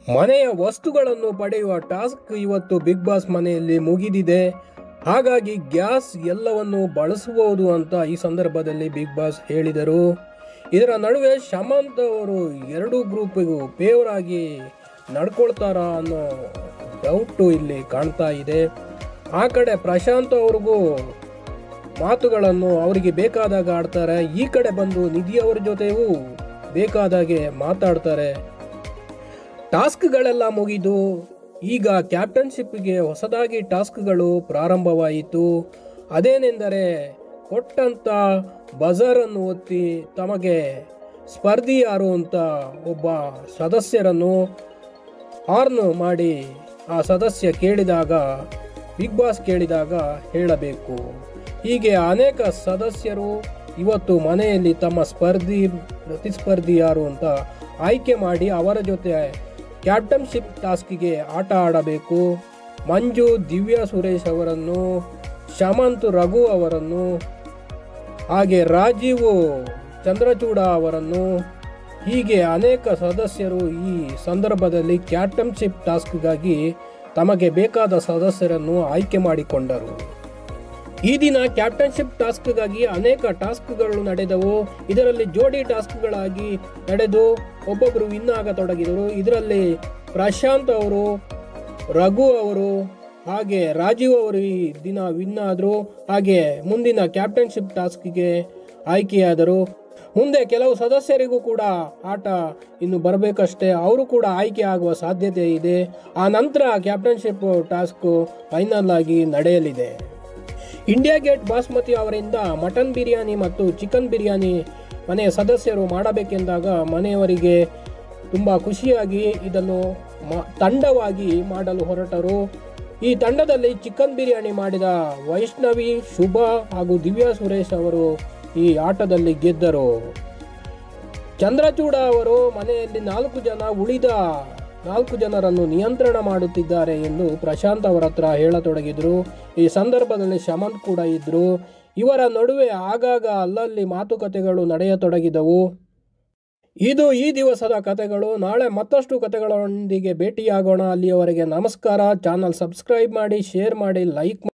ಮನೆಯ ವಸ್ತುಗಳನ್ನು ಪಡೆಯುವ ಟಾಸ್ಕ್ ಇವತ್ತು ಬಿಗ್ ಬಾಸ್ ಮನೆಯಲ್ಲಿ ಮುಗಿದಿದೆ ಹಾಗಾಗಿ ಗ್ಯಾಸ್ ಎಲ್ಲವನ್ನು ಬಳಸಬಹುದು ಅಂತ ಈ ಸಂದರ್ಭದಲ್ಲಿ ಬಿಗ್ ಬಾಸ್ ಹೇಳಿದರು ಇದರ ನಡುವೆ ಶಮಂತ್ ಅವರು ಎರಡು ಗ್ರೂಪಿಗೂ ಫೇವರ್ ಆಗಿ ನಡ್ಕೊಳ್ತಾರ ಅನ್ನೋ ಡೌಟು ಇಲ್ಲಿ ಕಾಣ್ತಾ ಇದೆ ಆ ಕಡೆ ಪ್ರಶಾಂತ್ ಅವ್ರಿಗೂ ಮಾತುಗಳನ್ನು ಅವರಿಗೆ ಬೇಕಾದಾಗ ಆಡ್ತಾರೆ ಈ ಕಡೆ ಬಂದು ನಿಧಿ ಅವ್ರ ಜೊತೆಯೂ ಬೇಕಾದಾಗೆ ಮಾತಾಡ್ತಾರೆ ಟಾಸ್ಕ್ಗಳೆಲ್ಲ ಮುಗಿದು ಈಗ ಕ್ಯಾಪ್ಟನ್ಶಿಪ್ಗೆ ಹೊಸದಾಗಿ ಟಾಸ್ಕ್ಗಳು ಪ್ರಾರಂಭವಾಯಿತು ಅದೇನೆಂದರೆ ಕೊಟ್ಟಂತ ಬಜಾರನ್ನು ಒತ್ತಿ ತಮಗೆ ಸ್ಪರ್ಧಿ ಯಾರು ಅಂತ ಒಬ್ಬ ಸದಸ್ಯರನ್ನು ಹಾರ್ನ್ ಮಾಡಿ ಆ ಸದಸ್ಯ ಕೇಳಿದಾಗ ಬಿಗ್ ಬಾಸ್ ಕೇಳಿದಾಗ ಹೇಳಬೇಕು ಹೀಗೆ ಅನೇಕ ಸದಸ್ಯರು ಇವತ್ತು ಮನೆಯಲ್ಲಿ ತಮ್ಮ ಸ್ಪರ್ಧಿ ಪ್ರತಿಸ್ಪರ್ಧಿ ಯಾರು ಅಂತ ಆಯ್ಕೆ ಮಾಡಿ ಅವರ ಜೊತೆ ಕ್ಯಾಪ್ಟನ್ಶಿಪ್ ಟಾಸ್ಕ್ಗೆ ಆಟ ಆಡಬೇಕು ಮಂಜು ದಿವ್ಯಾ ಸುರೇಶ್ ಅವರನ್ನು ಶಮಂತ್ ರಘು ಅವರನ್ನು ಹಾಗೆ ರಾಜೀವ್ ಚಂದ್ರಚೂಡ ಅವರನ್ನು ಹೀಗೆ ಅನೇಕ ಸದಸ್ಯರು ಈ ಸಂದರ್ಭದಲ್ಲಿ ಕ್ಯಾಪ್ಟನ್ಶಿಪ್ ಟಾಸ್ಕ್ಗಾಗಿ ತಮಗೆ ಬೇಕಾದ ಸದಸ್ಯರನ್ನು ಆಯ್ಕೆ ಮಾಡಿಕೊಂಡರು ಈ ದಿನ ಕ್ಯಾಪ್ಟನ್ಶಿಪ್ ಟಾಸ್ಕ್ಗಾಗಿ ಅನೇಕ ಟಾಸ್ಕ್ಗಳು ನಡೆದವು ಇದರಲ್ಲಿ ಜೋಡಿ ಟಾಸ್ಕ್ಗಳಾಗಿ ನಡೆದು ಒಬ್ಬೊಬ್ಬರು ವಿನ್ ಆಗತೊಡಗಿದರು ಇದರಲ್ಲಿ ಪ್ರಶಾಂತ್ ಅವರು ರಘು ಅವರು ಹಾಗೆ ರಾಜೀವ್ ಅವರು ಈ ದಿನ ವಿನ್ ಆದರು ಹಾಗೆ ಮುಂದಿನ ಕ್ಯಾಪ್ಟನ್ಶಿಪ್ ಟಾಸ್ಕ್ಗೆ ಆಯ್ಕೆಯಾದರು ಮುಂದೆ ಕೆಲವು ಸದಸ್ಯರಿಗೂ ಕೂಡ ಆಟ ಇನ್ನು ಬರಬೇಕಷ್ಟೇ ಅವರು ಕೂಡ ಆಯ್ಕೆ ಆಗುವ ಸಾಧ್ಯತೆ ಇದೆ ಆ ನಂತರ ಕ್ಯಾಪ್ಟನ್ಶಿಪ್ ಟಾಸ್ಕ್ ಫೈನಲ್ ಆಗಿ ನಡೆಯಲಿದೆ ಇಂಡಿಯಾ ಗೇಟ್ ಬಾಸ್ಮತಿ ಅವರಿಂದ ಮಟನ್ ಬಿರಿಯಾನಿ ಮತ್ತು ಚಿಕನ್ ಬಿರಿಯಾನಿ ಮನೆಯ ಸದಸ್ಯರು ಮಾಡಬೇಕೆಂದಾಗ ಮನೆಯವರಿಗೆ ತುಂಬ ಖುಷಿಯಾಗಿ ಇದನ್ನು ಮ- ತಂಡವಾಗಿ ಮಾಡಲು ಹೊರಟರು ಈ ತಂಡದಲ್ಲಿ ಚಿಕನ್ ಬಿರಿಯಾನಿ ಮಾಡಿದ ವೈಷ್ಣವಿ ಶುಭ ಹಾಗೂ ದಿವ್ಯಾ ಸುರೇಶ್ ಅವರು ಈ ಆಟದಲ್ಲಿ ಗೆದ್ದರು ಚಂದ್ರಚೂಡ ಅವರು ಮನೆಯಲ್ಲಿ ನಾಲ್ಕು ಜನ ಉಳಿದ ನಾಲ್ಕು ಜನರನ್ನು ನಿಯಂತ್ರಣ ಮಾಡುತ್ತಿದ್ದಾರೆ ಎಂದು ಪ್ರಶಾಂತ್ ಅವರ ಹತ್ರ ಹೇಳತೊಡಗಿದ್ರು ಈ ಸಂದರ್ಭದಲ್ಲಿ ಶಮಂತ್ ಕೂಡ ಇದ್ರು ಇವರ ನಡುವೆ ಆಗಾಗ ಅಲ್ಲಲ್ಲಿ ಮಾತುಕತೆಗಳು ನಡೆಯತೊಡಗಿದವು ಇದು ಈ ದಿವಸದ ಕತೆಗಳು ನಾಳೆ ಮತ್ತಷ್ಟು ಕತೆಗಳೊಂದಿಗೆ ಭೇಟಿಯಾಗೋಣ ಅಲ್ಲಿಯವರೆಗೆ ನಮಸ್ಕಾರ ಚಾನಲ್ ಸಬ್ಸ್ಕ್ರೈಬ್ ಮಾಡಿ ಶೇರ್ ಮಾಡಿ ಲೈಕ್